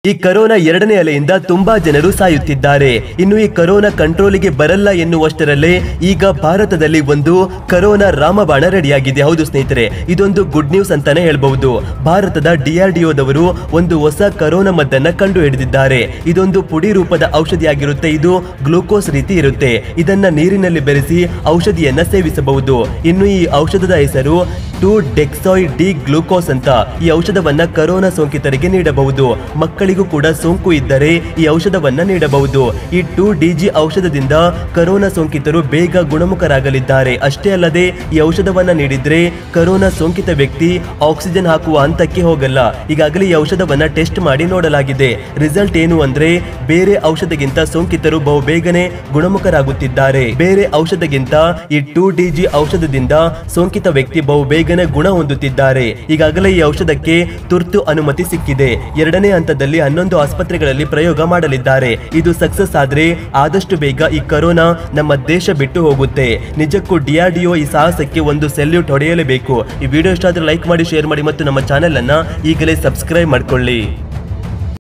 ಈ ಕರೋನಾ ಎರಡನೇ ಅಲೆಯಿಂದ ತುಂಬಾ ಜನರು ಸಾಯುತ್ತಿದ್ದಾರೆ ಇನ್ನು ಈ ಕರೋನಾ ಕಂಟ್ರೋಲಿಗೆ ಬರಲ್ಲ ಎನ್ನುವಷ್ಟರಲ್ಲೇ ಈಗ ಭಾರತದಲ್ಲಿ ಒಂದು ಕರೋನಾ ರಾಮಬಾಣ ರೆಡಿಯಾಗಿದೆ ಹೌದು ಸ್ನೇಹಿತರೆ ಇದೊಂದು ಗುಡ್ ನ್ಯೂಸ್ ಅಂತಾನೆ ಹೇಳ್ಬಹುದು ಭಾರತದ ಡಿಆರ್ಡಿಒದವರು ಒಂದು ಹೊಸ ಕರೋನಾ ಮದ್ದನ್ನ ಕಂಡು ಹಿಡಿದಿದ್ದಾರೆ ಇದೊಂದು ಪುಡಿ ರೂಪದ ಔಷಧಿಯಾಗಿರುತ್ತೆ ಇದು ಗ್ಲೂಕೋಸ್ ರೀತಿ ಇರುತ್ತೆ ಇದನ್ನ ನೀರಿನಲ್ಲಿ ಬೆರೆಸಿ ಔಷಧಿಯನ್ನ ಸೇವಿಸಬಹುದು ಇನ್ನು ಈ ಔಷಧದ ಹೆಸರು ಟು ಡೆಕ್ಸಾಯ್ ಡಿ ಗ್ಲೂಕೋಸ್ ಅಂತ ಈ ಔಷಧವನ್ನ ಕರೋನಾ ಸೋಂಕಿತರಿಗೆ ನೀಡಬಹುದು ಮಕ್ಕಳಿಗೂ ಕೂಡ ಸೋಂಕು ಇದ್ದರೆ ಈ ಔಷಧವನ್ನ ನೀಡಬಹುದು ಈ ಟು ಡಿಜಿ ಔಷಧದಿಂದ ಕರೋನಾ ಸೋಂಕಿತರು ಬೇಗ ಗುಣಮುಖರಾಗಲಿದ್ದಾರೆ ಅಷ್ಟೇ ಅಲ್ಲದೆ ಈ ಔಷಧವನ್ನ ನೀಡಿದ್ರೆ ಕರೋನಾ ಸೋಂಕಿತ ವ್ಯಕ್ತಿ ಆಕ್ಸಿಜನ್ ಹಾಕುವ ಹಂತಕ್ಕೆ ಹೋಗಲ್ಲ ಈಗಾಗಲೇ ಈ ಔಷಧವನ್ನ ಟೆಸ್ಟ್ ಮಾಡಿ ನೋಡಲಾಗಿದೆ ರಿಸಲ್ಟ್ ಏನು ಅಂದ್ರೆ ಬೇರೆ ಔಷಧಗಿಂತ ಸೋಂಕಿತರು ಬಹು ಬೇಗನೆ ಗುಣಮುಖರಾಗುತ್ತಿದ್ದಾರೆ ಬೇರೆ ಔಷಧಗಿಂತ ಈ ಟು ಡಿಜಿ ಔಷಧದಿಂದ ಸೋಂಕಿತ ವ್ಯಕ್ತಿ ಬಹು ಬೇಗನೆ ಗುಣ ಹೊಂದುತ್ತಿದ್ದಾರೆ ಈಗಾಗಲೇ ಈ ಔಷಧಕ್ಕೆ ತುರ್ತು ಅನುಮತಿ ಸಿಕ್ಕಿದೆ ಎರಡನೇ ಹಂತದಲ್ಲಿ ಹನ್ನೊಂದು ಆಸ್ಪತ್ರೆಗಳಲ್ಲಿ ಪ್ರಯೋಗ ಮಾಡಲಿದ್ದಾರೆ ಇದು ಸಕ್ಸಸ್ ಆದ್ರೆ ಆದಷ್ಟು ಬೇಗ ಈ ಕರೋನಾ ನಮ್ಮ ದೇಶ ಬಿಟ್ಟು ಹೋಗುತ್ತೆ ನಿಜಕ್ಕೂ ಡಿಆರ್ಡಿಒ ಈ ಸಾಹಸಕ್ಕೆ ಒಂದು ಸೆಲ್ಯೂಟ್ ಹೊಡೆಯಲೇಬೇಕು ಈ ವಿಡಿಯೋ ಇಷ್ಟ ಆದ್ರೆ ಲೈಕ್ ಮಾಡಿ ಶೇರ್ ಮಾಡಿ ಮತ್ತು ನಮ್ಮ ಚಾನೆಲ್ ಅನ್ನ ಈಗಲೇ ಸಬ್ಸ್ಕ್ರೈಬ್ ಮಾಡ್ಕೊಳ್ಳಿ